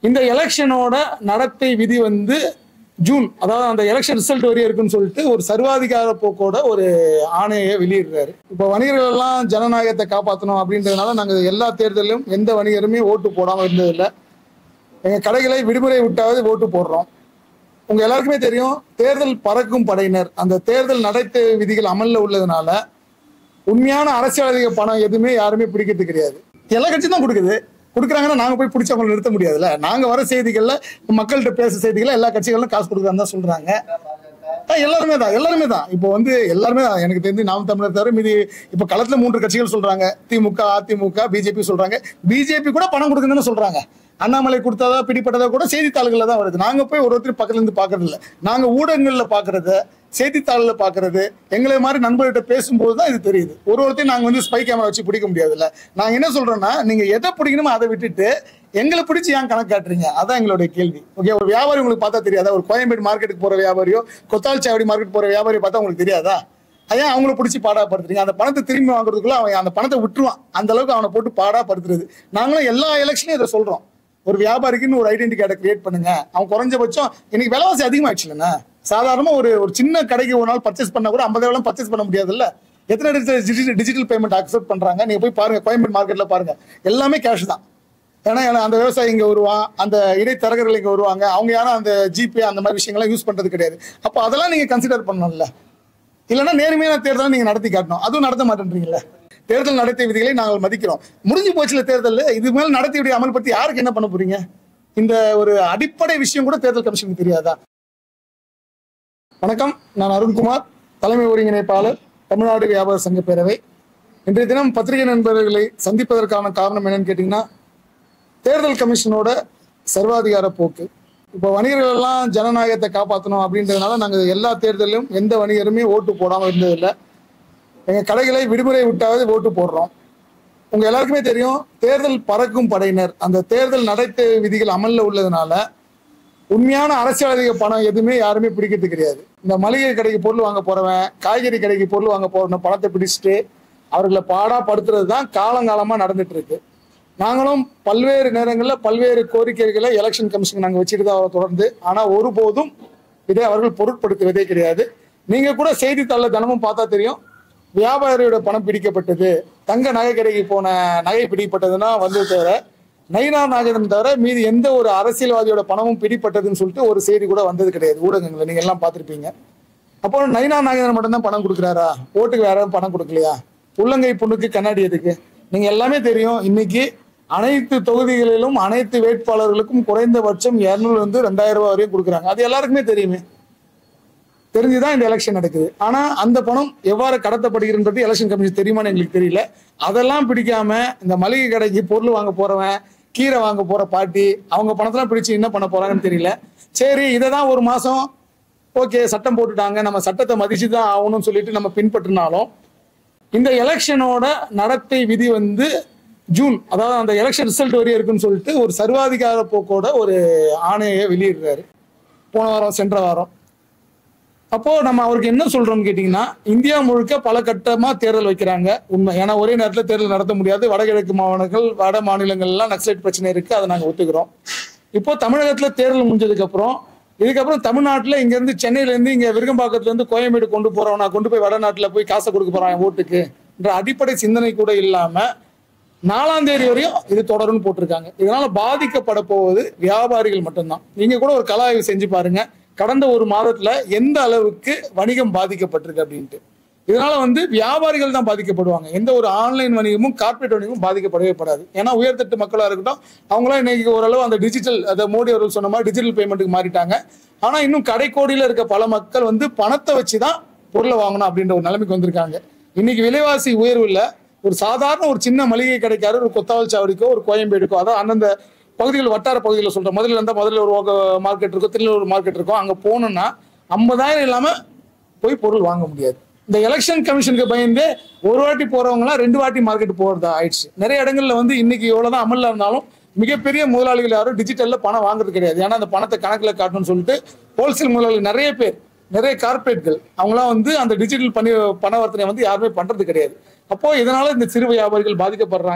இந்த எலெக்ஷனோட நடத்தை விதி வந்து ஜூன் அதாவது அந்த எலெக்ஷன் ரிசல்ட் வரையும் இருக்குன்னு சொல்லிட்டு ஒரு சர்வாதிகார போக்கோட ஒரு ஆணையை வெளியிடுறாரு இப்போ வணிகர்கள் எல்லாம் ஜனநாயகத்தை காப்பாற்றணும் அப்படின்றதுனால நாங்கள் எல்லா தேர்தலிலும் எந்த வணிகருமே ஓட்டு போடாமல் இருந்ததில்லை எங்கள் கடைகளை விடுமுறை விட்டாவது ஓட்டு போடுறோம் உங்க எல்லாருக்குமே தெரியும் தேர்தல் பறக்கும் படையினர் அந்த தேர்தல் நடத்தை விதிகள் அமல்ல உள்ளதுனால உண்மையான அரசியல் பணம் எதுவுமே யாருமே பிடிக்கிறது கிடையாது எல்லா கட்சியும் தான் கொடுக்குது கொடுக்குறாங்கன்னா நாங்க போய் பிடிச்சி அவங்களை நிறுத்த முடியாதுல்ல நாங்க வர செய்திகள்ல மக்கள்கிட்ட பேச செய்திகள்ல எல்லா கட்சிகளும் காசு கொடுக்குறான்னு தான் சொல்றாங்க ஆ, எல்லாருமே தான் எல்லாருமே தான் இப்போ வந்து எல்லாருமே தான் எனக்கு தெரிஞ்சு நாம் தமிழர் தவிர மீதி இப்போ களத்துல மூன்று கட்சிகள் சொல்றாங்க திமுக அதிமுக பிஜேபி சொல்றாங்க பிஜேபி கூட பணம் கொடுக்குதுன்னு சொல்றாங்க அண்ணாமலை கொடுத்ததா பிடிப்பட்டதா கூட செய்தித்தாள்கள்ல தான் வருது நாங்க போய் ஒரு ஒருத்தர் பக்கத்துல இருந்து பாக்குறது இல்ல நாங்க ஊடகங்கள்ல பாக்குறது செய்தித்தாள்ல பாக்குறது எங்களை மாதிரி நண்பர்கிட்ட பேசும்போது தான் இது தெரியுது ஒரு ஒருத்தையும் நாங்க வந்து ஸ்பை கேமரா வச்சு பிடிக்க முடியாதுல்ல நாங்க என்ன சொல்றோம்னா நீங்க எதை பிடிக்கணுமோ அதை விட்டுட்டு எங்களை பிடிச்சி ஏன் கணக்கு காட்டுறீங்க அதான் எங்களுடைய கேள்வி ஓகே ஒரு வியாபாரி உங்களுக்கு பார்த்தா தெரியாதா ஒரு கோயம்பேடு மார்க்கெட்டுக்கு போற வியாபாரியோ கொத்தால் சாவடி மார்க்கெட் போற வியாபாரியோ பார்த்தா உங்களுக்கு தெரியாதா அதான் அவங்கள பிடிச்சி பாடாப்படுத்துறீங்க அந்த பணத்தை திரும்பி வாங்குறதுக்குள்ள அவன் அந்த பணத்தை விட்டுருவான் அந்த அளவுக்கு அவனை போட்டு பாடாப்படுத்துறது நாங்களும் எல்லா எலெக்ஷனையும் இதை சொல்றோம் ஒரு வியாபாரிக்குன்னு ஒரு ஐடென்டி கார்டை கிரியேட் பண்ணுங்க அவன் குறைஞ்சபட்சம் இன்னைக்கு விலைவாசி அதிகமாயிடுச்சு இல்லைண்ணா சாதாரணமா ஒரு ஒரு சின்ன கடைக்கு ஒரு நாள் பர்ச்சேஸ் பண்ணா கூட ஐம்பதாயிரம் பர்ச்சேஸ் பண்ண முடியாதுல்ல எத்தனை டிஜிட்டல் டிஜிட்டல் பேமெண்ட் அக்செப்ட் பண்றாங்க நீங்க போய் பாருங்க கோயம்பேடு மார்க்கெட்ல பாருங்க எல்லாமே கேஷ் தான் ஏன்னா ஏன்னா அந்த விவசாயி இங்க வருவான் அந்த இடைத்தரகர்கள் இங்க வருவாங்க அவங்க யாரும் அந்த ஜிபே அந்த மாதிரி விஷயங்கள்லாம் யூஸ் பண்றது கிடையாது அப்போ அதெல்லாம் நீங்க கன்சிடர் பண்ணணும்ல இல்லைன்னா நேர்மையான தேர்தலை நீங்க நடத்தி காட்டணும் அதுவும் நடத்த மாட்டேன்றீங்களே தேர்தல் நடத்தை விதிகளை நாங்கள் மதிக்கிறோம் முடிஞ்சு போச்சுல தேர்தல் இது மேல நடத்தை விதியை அமல்படுத்தி யாருக்கு என்ன பண்ண போறீங்க இந்த ஒரு அடிப்படை விஷயம் கூட தேர்தல் கமிஷனுக்கு தெரியாதா வணக்கம் நான் அருண்குமார் தலைமை ஒருங்கிணைப்பாளர் தமிழ்நாடு வியாபார சங்க பேரவை இன்றைய தினம் பத்திரிகை நண்பர்களை சந்திப்பதற்கான காரணம் என்னன்னு கேட்டீங்கன்னா தேர்தல் கமிஷனோட சர்வாதிகார போக்கு இப்போ வணிகர்கள் எல்லாம் ஜனநாயகத்தை காப்பாற்றணும் அப்படின்றதுனால நாங்கள் எல்லா தேர்தலிலும் எந்த வணிகருமே ஓட்டு போடாமல் இருந்ததில்லை எங்கள் கடைகளை விடுமுறை விட்டாவது ஓட்டு போடுறோம் உங்க எல்லாருக்குமே தெரியும் தேர்தல் பறக்கும் படையினர் அந்த தேர்தல் நடத்தை விதிகள் அமல்ல உள்ளதுனால உண்மையான அரசியல் பணம் எதுவுமே யாருமே பிடிக்கிறது கிடையாது இந்த மளிகை கடைக்கு பொருள் வாங்க போறவன் காய்கறி கடைக்கு பொருள் வாங்க போறவன் பணத்தை பிடிச்சிட்டு அவர்களை பாடா படுத்துறது தான் காலங்காலமா நடந்துட்டு இருக்கு நாங்களும் பல்வேறு நேரங்களில் பல்வேறு கோரிக்கைகளை எலெக்ஷன் கமிஷன் நாங்கள் வச்சுட்டு தான் அவரை தொடர்ந்து ஆனால் ஒருபோதும் இதை அவர்கள் பொருட்படுத்துவதே கிடையாது நீங்க கூட செய்தித்தாளில் தினமும் பார்த்தா தெரியும் வியாபாரியோட பணம் பிடிக்கப்பட்டது தங்க நகை கடைக்கு போன நகை பிடிப்பட்டதுன்னா வந்து தவிர நைனா நாகேந்திரன் தவிர மீதி எந்த ஒரு அரசியல்வாதியோட பணமும் பிடிப்பட்டதுன்னு சொல்லிட்டு ஒரு செய்தி கூட வந்தது கிடையாது ஊடகங்களில் நீங்க எல்லாம் பார்த்திருப்பீங்க அப்போ நைனா நாகேந்திரன் மட்டும்தான் பணம் கொடுக்குறாரா ஓட்டுக்கு வேற யாரும் பணம் கொடுக்கலையா உள்ளங்கை புண்ணுக்கு கண்ணாடி எதுக்கு நீங்க எல்லாமே தெரியும் இன்னைக்கு அனைத்து தொகுதிகளிலும் அனைத்து வேட்பாளர்களுக்கும் குறைந்தபட்சம் இருநூறுல இருந்து ரெண்டாயிரம் ரூபாய் வரையும் கொடுக்குறாங்க அது எல்லாருக்குமே தெரியுமே தெரிஞ்சுதான் இந்த எலெக்ஷன் நடக்குது ஆனா அந்த பணம் எவ்வாறு கடத்தப்படுகிறன்றது எலெக்ஷன் கமிஷன் தெரியுமான்னு எங்களுக்கு தெரியல அதெல்லாம் பிடிக்காம இந்த மளிகை கடைக்கு பொருள் வாங்க போறவன் கீரை வாங்க போற பாட்டி அவங்க பணத்தெல்லாம் பிடிச்சு என்ன பண்ண போறாங்கன்னு தெரியல சரி இதை தான் ஒரு மாசம் ஓகே சட்டம் போட்டுட்டாங்க நம்ம சட்டத்தை மதிச்சு தான் ஆகணும்னு சொல்லிட்டு நம்ம பின்பற்றினாலும் இந்த எலெக்ஷனோட நடத்தை விதி வந்து ஜூன் அதாவது அந்த எலெக்ஷன் ரிசல்ட் வரையும் இருக்குன்னு சொல்லிட்டு ஒரு சர்வாதிகார போக்கோட ஒரு ஆணையை வெளியிடுறாரு போன வாரம் சென்ற வாரம் அப்போ நம்ம அவருக்கு என்ன சொல்றோம்னு கேட்டீங்கன்னா இந்தியா முழுக்க பல கட்டமா தேர்தல் வைக்கிறாங்க உண்மை ஏன்னா ஒரே நேரத்தில் தேர்தல் நடத்த முடியாது வடகிழக்கு மாநிலங்கள் வட மாநிலங்கள்லாம் நக்சலைட் பிரச்சனை இருக்கு அதை நாங்க ஒத்துக்கிறோம் இப்போ தமிழகத்துல தேர்தல் முடிஞ்சதுக்கு அப்புறம் இதுக்கப்புறம் தமிழ்நாட்டுல இங்க இருந்து சென்னையில இருந்து இங்க விருகம்பாக்கத்துல இருந்து கோயம்பேடு கொண்டு போறோம் நான் கொண்டு போய் வடநாட்டுல போய் காசை கொடுக்க போறேன் என் ஓட்டுக்கு என்ற அடிப்படை சிந்தனை கூட இல்லாம நாலாம் தேதி வரையும் இது தொடரும்னு போட்டிருக்காங்க இதனால பாதிக்கப்பட போவது வியாபாரிகள் மட்டும்தான் நீங்க கூட ஒரு கல ஆய்வு செஞ்சு பாருங்க கடந்த ஒரு மாதத்துல எந்த அளவுக்கு வணிகம் பாதிக்கப்பட்டிருக்கு அப்படின்ட்டு இதனால வந்து வியாபாரிகள் தான் பாதிக்கப்படுவாங்க எந்த ஒரு ஆன்லைன் வணிகமும் கார்ப்பரேட் வணிகமும் பாதிக்கப்படவே படாது ஏன்னா உயர்தட்டு மக்களா இருக்கட்டும் அவங்களாம் இன்னைக்கு ஓரளவு அந்த டிஜிட்டல் அதை மோடி அவர்கள் சொன்ன மாதிரி டிஜிட்டல் பேமெண்ட்டுக்கு மாறிட்டாங்க ஆனா இன்னும் கடைக்கோடியில இருக்க பல மக்கள் வந்து பணத்தை வச்சு தான் பொருளை வாங்கணும் அப்படின்ற ஒரு நிலைமைக்கு வந்திருக்காங்க இன்னைக்கு விலைவாசி உயர்வு இல்ல ஒரு சாதாரண ஒரு சின்ன மளிகை கடைக்காரர் ஒரு கொத்தாவல் சாவடிக்கோ ஒரு கோயம்பேடுக்கோ அதாவது அந்தந்த பகுதிகள் வட்டார பகுதியில் சொல்றேன் முதல்ல இருந்தால் முதல்ல ஒரு மார்க்கெட் இருக்கும் திருநெல்வேலி மார்க்கெட் இருக்கும் அங்கே போகணும்னா ஐம்பதாயிரம் இல்லாம போய் பொருள் வாங்க முடியாது இந்த எலெக்ஷன் கமிஷனுக்கு பயந்து ஒரு வாட்டி போறவங்கலாம் ரெண்டு வாட்டி மார்க்கெட் போறதா ஆயிடுச்சு நிறைய இடங்கள்ல வந்து இன்னைக்கு எவ்வளவுதான் அமல்ல இருந்தாலும் மிகப்பெரிய முதலாளிகள் யாரும் டிஜிட்டல்ல பணம் வாங்குறது கிடையாது ஏன்னா அந்த பணத்தை கணக்குல காட்டணும்னு சொல்லிட்டு ஹோல்சேல் முதலாளிகள் நிறைய பேர் நிறைய கார்பரேட்கள் அவங்களாம் வந்து அந்த டிஜிட்டல் பணி பணவர்த்தனை வந்து யாருமே பண்றது கிடையாது அப்போ இதனால இந்த சிறு வியாபாரிகள் பாதிக்கப்படுறாங்க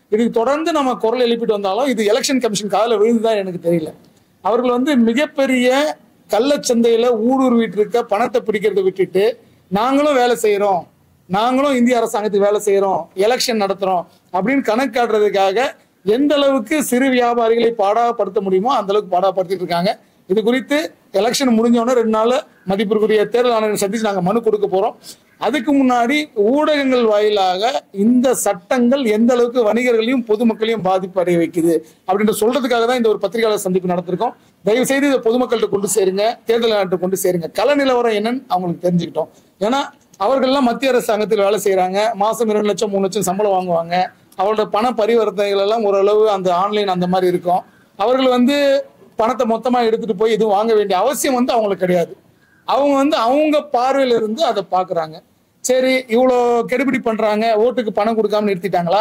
இதுக்கு தொடர்ந்து நம்ம குரல் எழுப்பிட்டு வந்தாலும் இது எலெக்ஷன் கமிஷன் காதில் விழுந்துதான் எனக்கு தெரியல அவர்கள் வந்து மிகப்பெரிய கள்ளச்சந்தையில ஊடுருவிட்டு இருக்க பணத்தை பிடிக்கிறத விட்டுட்டு நாங்களும் வேலை செய்யறோம் நாங்களும் இந்திய அரசாங்கத்துக்கு வேலை செய்யறோம் எலெக்ஷன் நடத்துறோம் அப்படின்னு கணக்கு காட்டுறதுக்காக எந்த அளவுக்கு சிறு வியாபாரிகளை பாடாப்படுத்த முடியுமோ அந்த அளவுக்கு பாடாப்படுத்திட்டு இருக்காங்க இது குறித்து எலெக்ஷன் முடிஞ்ச உடனே ரெண்டு நாள் மதிப்பிற்குரிய தேர்தல் ஆணையரை சந்திச்சு நாங்கள் மனு கொடுக்க போறோம் அதுக்கு முன்னாடி ஊடகங்கள் வாயிலாக இந்த சட்டங்கள் எந்த அளவுக்கு வணிகர்களையும் பொதுமக்களையும் பாதிப்பு அடைய வைக்குது அப்படின்ற சொல்றதுக்காக தான் இந்த ஒரு பத்திரிகையாளர் சந்திப்பு நடத்திருக்கோம் தயவு செய்து இதை பொதுமக்கள்கிட்ட கொண்டு சேருங்க தேர்தல் ஆணையத்தை கொண்டு சேருங்க கள நிலவரம் என்னன்னு அவங்களுக்கு தெரிஞ்சுக்கிட்டோம் ஏன்னா அவர்கள்லாம் மத்திய அரசாங்கத்தில் வேலை செய்றாங்க மாசம் இரண்டு லட்சம் மூணு லட்சம் சம்பளம் வாங்குவாங்க அவரோட பண பரிவர்த்தனைகள் எல்லாம் ஓரளவு அந்த ஆன்லைன் அந்த மாதிரி இருக்கும் அவர்கள் வந்து பணத்தை மொத்தமா எடுத்துட்டு போய் எதுவும் வாங்க வேண்டிய அவசியம் வந்து அவங்களுக்கு கிடையாது அவங்க வந்து அவங்க பார்வையில இருந்து அதை பாக்குறாங்க சரி இவ்வளோ கெடுபிடி பண்றாங்க ஓட்டுக்கு பணம் கொடுக்காம நிறுத்திட்டாங்களா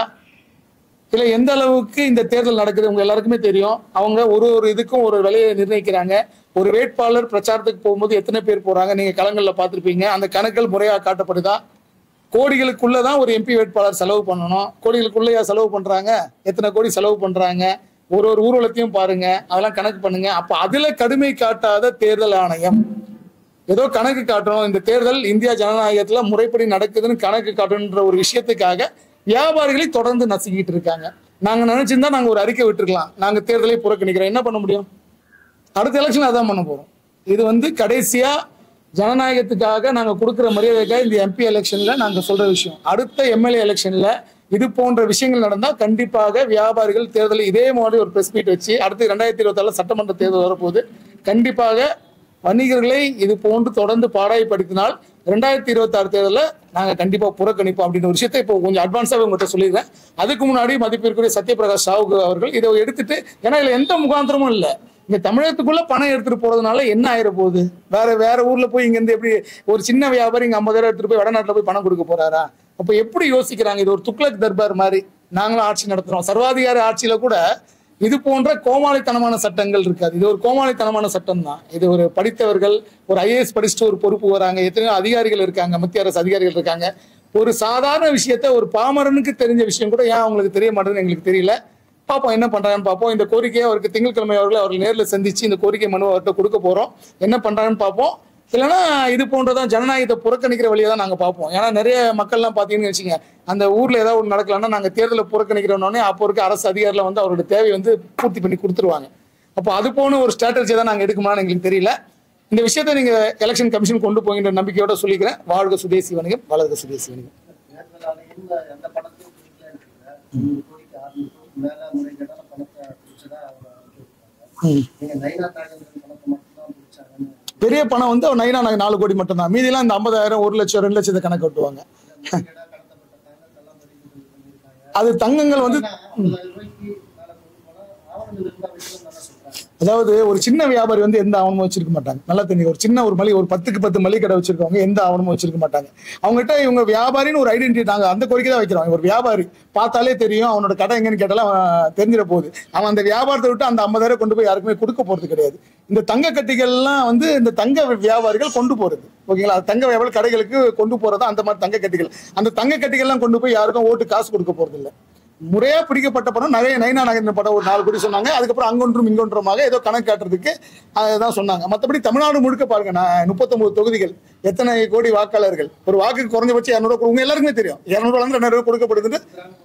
இல்ல எந்த அளவுக்கு இந்த தேர்தல் நடக்குது உங்க எல்லாருக்குமே தெரியும் அவங்க ஒரு ஒரு இதுக்கும் ஒரு விலையை நிர்ணயிக்கிறாங்க ஒரு வேட்பாளர் பிரச்சாரத்துக்கு போகும்போது எத்தனை பேர் போறாங்க நீங்க களங்கள்ல பார்த்திருப்பீங்க அந்த கணக்குகள் முறையா காட்டப்படுதா கோடிகளுக்குள்ள தான் ஒரு எம்பி வேட்பாளர் செலவு பண்ணணும் கோடிகளுக்குள்ளயா செலவு பண்றாங்க எத்தனை கோடி செலவு பண்றாங்க ஒரு ஒரு ஊர்வலத்தையும் பாருங்க அதெல்லாம் கணக்கு பண்ணுங்க அப்ப அதுல கடுமை காட்டாத தேர்தல் ஆணையம் ஏதோ கணக்கு காட்டணும் இந்த தேர்தல் இந்தியா ஜனநாயகத்துல முறைப்படி நடக்குதுன்னு கணக்கு காட்டணுன்ற ஒரு விஷயத்துக்காக வியாபாரிகளை தொடர்ந்து நசுக்கிட்டு இருக்காங்க நாங்க நினைச்சிருந்தா நாங்க ஒரு அறிக்கை விட்டுருக்கலாம் நாங்க தேர்தலை புறக்கணிக்கிறோம் என்ன பண்ண முடியும் அடுத்த எலெக்ஷன் அதான் பண்ண போறோம் இது வந்து கடைசியா ஜனநாயகத்துக்காக நாங்க கொடுக்குற மரியாதைக்காக இந்த எம்பி எலெக்ஷன்ல நாங்க சொல்ற விஷயம் அடுத்த எம்எல்ஏ எலெக்ஷன்ல இது போன்ற விஷயங்கள் நடந்தா கண்டிப்பாக வியாபாரிகள் தேர்தல் இதே மாதிரி ஒரு பிரஸ் மீட் வச்சு அடுத்து ரெண்டாயிரத்தி இருபத்தாறு சட்டமன்ற தேர்தல் வரப்போகுது கண்டிப்பாக வணிகர்களை இது போன்று தொடர்ந்து பாடாய்படுத்தினால் ரெண்டாயிரத்தி இருபத்தி ஆறு தேர்தலில் நாங்கள் கண்டிப்பாக புறக்கணிப்போம் அப்படின்ற ஒரு விஷயத்தை இப்போ கொஞ்சம் அட்வான்ஸாக உங்கள்கிட்ட சொல்லிடுறேன் அதுக்கு முன்னாடி மதிப்பிற்குரிய சத்யபிரகாஷ் சாவு அவர்கள் இதை எடுத்துட்டு ஏன்னா இதில் எந்த முகாந்திரமும் இல்லை இங்க தமிழகத்துக்குள்ள பணம் எடுத்துட்டு போறதுனால என்ன ஆயிர போகுது வேற வேற ஊர்ல போய் இங்க இருந்து எப்படி ஒரு சின்ன வியாபாரி இங்க ஐம்பதாயிரம் எடுத்துட்டு போய் வடநாட்டுல போய் பணம் கொடுக்க போறாரா அப்ப எப்படி யோசிக்கிறாங்க இது ஒரு துக்ளக் தர்பார் மாதிரி நாங்களும் ஆட்சி நடத்துறோம் சர்வாதிகார ஆட்சியில கூட இது போன்ற கோமாளித்தனமான சட்டங்கள் இருக்காது இது ஒரு கோமாளித்தனமான சட்டம் தான் இது ஒரு படித்தவர்கள் ஒரு ஐஏஎஸ் படிச்சுட்டு ஒரு பொறுப்பு வராங்க எத்தனையோ அதிகாரிகள் இருக்காங்க மத்திய அரசு அதிகாரிகள் இருக்காங்க ஒரு சாதாரண விஷயத்த ஒரு பாமரனுக்கு தெரிஞ்ச விஷயம் கூட ஏன் அவங்களுக்கு தெரிய மாட்டேங்குதுன்னு எங்களுக்கு தெரியல பார்ப்போம் என்ன பண்றாங்கன்னு பார்ப்போம் இந்த கோரிக்கையை அவருக்கு திங்கட்கிழமை அவர்களை அவர்கள் நேரில் சந்திச்சு இந்த கோரிக்கை மனு அவர்கிட்ட கொடுக்க போறோம் என்ன பண்றாங்கன்னு பார்ப்போம் இல்லைன்னா இது போன்றதான் ஜனநாயகத்தை புறக்கணிக்கிற வழியை தான் நாங்கள் பார்ப்போம் ஏன்னா நிறைய மக்கள்லாம் பார்த்தீங்கன்னு வச்சுங்க அந்த ஊர்ல ஏதாவது ஒன்று நடக்கலன்னா நாங்கள் தேர்தலை புறக்கணிக்கிறோன்னே அப்போ இருக்க அரசு அதிகாரிகள் வந்து அவரோட தேவையை வந்து பூர்த்தி பண்ணி கொடுத்துருவாங்க அப்போ அது போன ஒரு ஸ்ட்ராட்டஜி தான் நாங்கள் எடுக்குமான்னு எங்களுக்கு தெரியல இந்த விஷயத்தை நீங்க எலெக்ஷன் கமிஷன் கொண்டு போகின்ற நம்பிக்கையோட சொல்லிக்கிறேன் வாழ்க சுதேசி வணிகம் வளர்க சுதேசி வணிகம் தேர்தல் ஆணையம் எந்த பணத்தையும் பிடிக்கல இருக்கிற நூறு கோடிக்கு அறுநூறு கோடிக்கு மேல முறைகேடான பணத்தை பிடிச்சதா அவங்க அனுப்பிவிட்டாங்க ம். நீங்க நைனா நாகேந்திரன் பணத்தை மட்டும்தான் பிடிச்சாங்கன்னு பெரிய பணம் வந்து நைனா நாங்கள் நாலு கோடி மட்டும்தான் மீதிலாம் இந்த ஐம்பதாயிரம் ஒரு லட்சம் ரெண்டு லட்சத்தை கணக்கு வெட்டுவாங்க முறைகேடா கடத்தப்பட்ட தங்கத்தெல்லாம் பறிமுதல் பண்ணியிருக்காங்க அது தங்கங்கள் வந்து ஆனா, ஐம்பதாயிரம் ரூபாய்க்கு மேல கொண்டு போனா ஆவணங்கள் இருந்தா வைக்கணும் தானே சொல்றாங்க அதாவது ஒரு சின்ன வியாபாரி வந்து எந்த ஆவணமும் வச்சிருக்க மாட்டாங்க நல்லா தெரியும் ஒரு சின்ன ஒரு மளிகை ஒரு பத்துக்கு பத்து மளிகை கடை வச்சிருக்கவங்க எந்த ஆவணமும் வச்சிருக்க மாட்டாங்க அவங்ககிட்ட இவங்க வியாபாரின்னு ஒரு ஐடென்டிட்டி நாங்க அந்த கோரிக்கை தான் வைக்கிறோம் ஒரு வியாபாரி பார்த்தாலே தெரியும் அவனோட கடை எங்கன்னு கேட்டாலும் அவன் தெரிஞ்சிட போகுது அவன் அந்த வியாபாரத்தை விட்டு அந்த ஐம்பதாயிரம் கொண்டு போய் யாருக்குமே கொடுக்க போறது கிடையாது இந்த தங்க கட்டிகள்லாம் வந்து இந்த தங்க வியாபாரிகள் கொண்டு போறது ஓகேங்களா அது தங்க வியாபாரி கடைகளுக்கு கொண்டு போறது அந்த மாதிரி தங்க கட்டிகள் அந்த தங்க கட்டிகள்லாம் கொண்டு போய் யாருக்கும் ஓட்டு காசு கொடுக்க போறது இல்லை முறையா பிடிக்கப்பட்ட படம் நிறைய நைனா நகரின் படம் ஒரு நாலு கோடி சொன்னாங்க அதுக்கப்புறம் அங்கொன்றும் இங்கொன்றுமாக ஏதோ கணக்கு காட்டுறதுக்கு அதுதான் சொன்னாங்க மற்றபடி தமிழ்நாடு முழுக்க பாருங்க நான் முப்பத்தொன்பது தொகுதிகள் எத்தனை கோடி வாக்காளர்கள் ஒரு வாக்குக்கு குறைஞ்சபட்சம் இரநூறுவா உங்க எல்லாருக்குமே தெரியும் இரநூறுவா இருந்து ரெண்டாயிரம் ரூபாய் கொடுக்கப்படுதுன்னு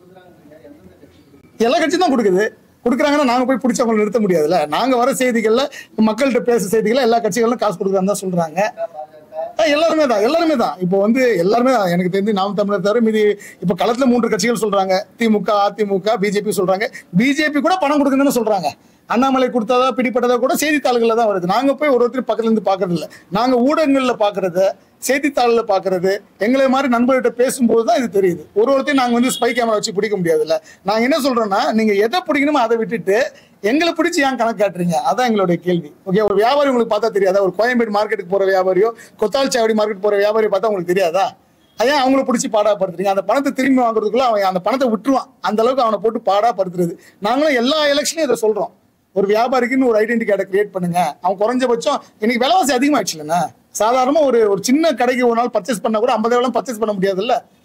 எல்லா கட்சியும் தான் கொடுக்குது கொடுக்குறாங்கன்னா நாங்க போய் பிடிச்சி அவங்களை நிறுத்த முடியாதுல்ல நாங்க வர செய்திகள்ல மக்கள்கிட்ட பேச செய்திகள்ல எல்லா கட்சிகளும் காசு கொடுக்குறான்னு தான் சொல்றாங்க ஆ, எல்லாருமே தான் எல்லாருமே தான் இப்போ வந்து எல்லாருமே தான் எனக்கு தெரிஞ்சு நாம் தமிழர் தவிர மீதி இப்போ களத்துல மூன்று கட்சிகள் சொல்றாங்க திமுக அதிமுக பிஜேபி சொல்றாங்க பிஜேபி கூட பணம் கொடுக்குங்கன்னு சொல்றாங்க அண்ணாமலை கொடுத்ததா பிடிப்பட்டதா கூட செய்தித்தாள்கள்ல தான் வருது நாங்க போய் ஒரு ஒருத்தர் பக்கத்துல இருந்து பாக்குறது இல்ல நாங்க ஊடகங்கள்ல பாக்குறது செய்தித்தாளில் பாக்குறது எங்களை மாதிரி நண்பர்கிட்ட பேசும்போது தான் இது தெரியுது ஒரு ஒருத்தையும் நாங்க வந்து ஸ்பை கேமரா வச்சு பிடிக்க முடியாதுல்ல நாங்க என்ன சொல்றோம்னா நீங்க எதை பிடிக்கணுமோ அதை விட்டுட்டு எங்களை பிடிச்சி ஏன் கணக்கு காட்டுறீங்க அதான் எங்களுடைய கேள்வி ஓகே ஒரு வியாபாரி உங்களுக்கு பார்த்தா தெரியாதா ஒரு கோயம்பேடு மார்க்கெட்டுக்கு போற வியாபாரியோ கொத்தால்சாவடி மார்க்கெட் போற வியாபாரியோ பார்த்தா உங்களுக்கு தெரியாதா அதான் அவங்கள பிடிச்சி பாடாப்படுத்துறீங்க அந்த பணத்தை திரும்பி வாங்குறதுக்குள்ள அவன் அந்த பணத்தை விட்டுருவான் அந்த அளவுக்கு அவனை போட்டு பாடாப்படுத்துறது நாங்களும் எல்லா எலெக்ஷனையும் இதை சொல்றோம் ஒரு வியாபாரிக்குன்னு ஒரு ஐடென்டி கார்டை கிரியேட் பண்ணுங்க அவன் குறைஞ்சபட்சம் இன்னைக்கு விலைவாசி அதிகமாயிடுச்சுலண்ணா சாதாரணமா ஒரு ஒரு சின்ன கடைக்கு ஒரு நாள் பர்ச்சேஸ் பண்ணா கூட ஐம்பதாயிரம் பர்ச்சேஸ் பண்ண முடியாதுல்ல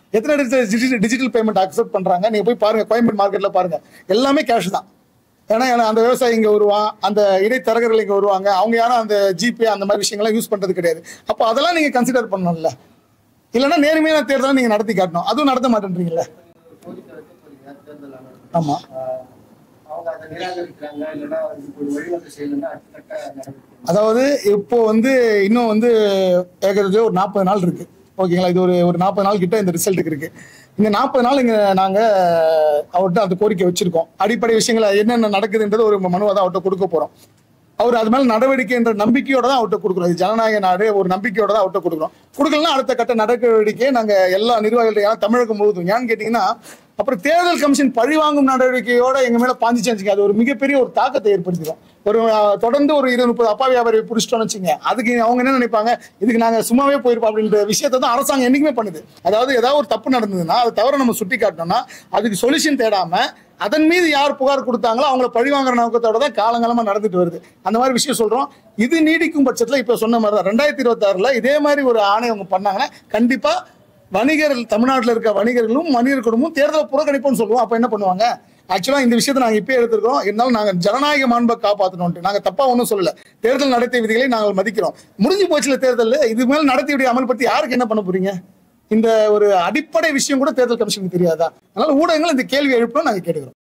எத்தனை டிஜிட்டல் டிஜிட்டல் பேமெண்ட் அக்செப்ட் பண்றாங்க நீங்க போய் பாருங்க கோயம்பேடு மார்க்கெட்ல பாருங்க எல்லாமே கேஷ் தான் ஏன்னா ஏன்னா அந்த விவசாயி இங்க வருவான் அந்த இடைத்தரகர்கள் இங்க வருவாங்க அவங்க யாரும் அந்த ஜிபே அந்த மாதிரி விஷயங்கள்லாம் யூஸ் பண்றது கிடையாது அப்போ அதெல்லாம் நீங்க கன்சிடர் பண்ணணும்ல இல்லைன்னா நேர்மையான தேர்தலை நீங்க நடத்தி காட்டணும் அதுவும் நடத்த மாட்டேன்றீங்கல்ல கோரிக்கை வைக்க போறீங்க தேர்தல் ஆணையம் ஆமா ஆஹ் அவங்க அதை நிராகரிக்கிறாங்க இல்லைன்னா இதுக்கு ஒரு வழிவகை செய்யலைன்னா அடுத்த கட்ட நடவடிக்கை அதாவது இப்போ வந்து இன்னும் வந்து ஏற்கனவே ஒரு நாற்பது நாள் இருக்கு ஓகேங்களா இது ஒரு ஒரு நாற்பது நாள் கிட்ட இந்த ரிசல்ட்டுக்கு இருக்கு இந்த நாற்பது நாள் இங்க நாங்க அவர்கிட்ட அந்த கோரிக்கை வச்சிருக்கோம் அடிப்படை விஷயங்கள் என்னென்ன நடக்குதுன்றது ஒரு மனுவை தான் அவர்கிட்ட கொடுக்க போறோம் அவர் அது மேல நடவடிக்கை என்ற நம்பிக்கையோட தான் அவர்கிட்ட கொடுக்குறோம் இது ஜனநாயக நாடு ஒரு நம்பிக்கையோட தான் அவர்கிட்ட கொடுக்குறோம் கொடுக்கலாம் அடுத்த கட்ட நடவடிக்கையை நாங்க எல்லா நிர்வாகிகள் ஏன்னா தமிழகம் முழுவதும் ஏன்னு கேட்டீங்கன்னா அப்புறம் தேர்தல் கமிஷன் பழிவாங்கும் நடவடிக்கையோட எங்க மேல பாஞ்சிச்சு வச்சுக்க அது ஒரு மிகப்பெரிய ஒரு தாக்கத்தை ஏற்படுத்திடும் ஒரு அஹ், தொடர்ந்து ஒரு இருபது முப்பது அப்பா வியாபாரி பிடிச்சிட்டோம்னு வச்சுங்க அதுக்கு அவங்க என்ன நினைப்பாங்க இதுக்கு நாங்க சும்மாவே போயிருப்போம் அப்படின்ற விஷயத்தை தான் அரசாங்கம் என்னைக்குமே பண்ணுது அதாவது ஏதாவது ஒரு தப்பு நடந்ததுன்னா அது தவிர நம்ம சுட்டி காட்டணும்னா அதுக்கு சொல்யூஷன் தேடாம அதன் மீது யார் புகார் கொடுத்தாங்களோ அவங்கள பழிவாங்குற நோக்கத்தோட தான் காலங்காலமா நடந்துட்டு வருது அந்த மாதிரி விஷயம் சொல்றோம் இது நீடிக்கும் பட்சத்துல இப்ப சொன்ன மாதிரி தான் ரெண்டாயிரத்தி இருபத்தாறுல இதே மாதிரி ஒரு ஆணை அவங்க பண்ணாங்கன்னா கண்டிப்பா வணிகர்கள் தமிழ்நாட்டில் இருக்க வணிகர்களும் வணிகர் குடும்பமும் தேர்தலை புறக்கணிப்போம்னு சொல்லுவோம் அப்ப என்ன பண்ணுவாங்க ஆக்சுவலா இந்த விஷயத்தை நாங்க இப்பயே எடுத்திருக்கோம் இருந்தாலும் நாங்க ஜனநாயக மாண்பை காப்பாற்றணும் நாங்க தப்பா ஒன்றும் சொல்லல தேர்தல் நடத்தை விதிகளை நாங்கள் மதிக்கிறோம் முடிஞ்சு போச்சுல தேர்தல் இது மேல நடத்தை விதியை அமல்படுத்தி யாருக்கு என்ன பண்ண போறீங்க இந்த ஒரு அடிப்படை விஷயம் கூட தேர்தல் கமிஷனுக்கு தெரியாதா அதனால ஊடகங்கள் இந்த கேள்வி எழுப்பணும் நாங்க கேட்டுக்கிறோம்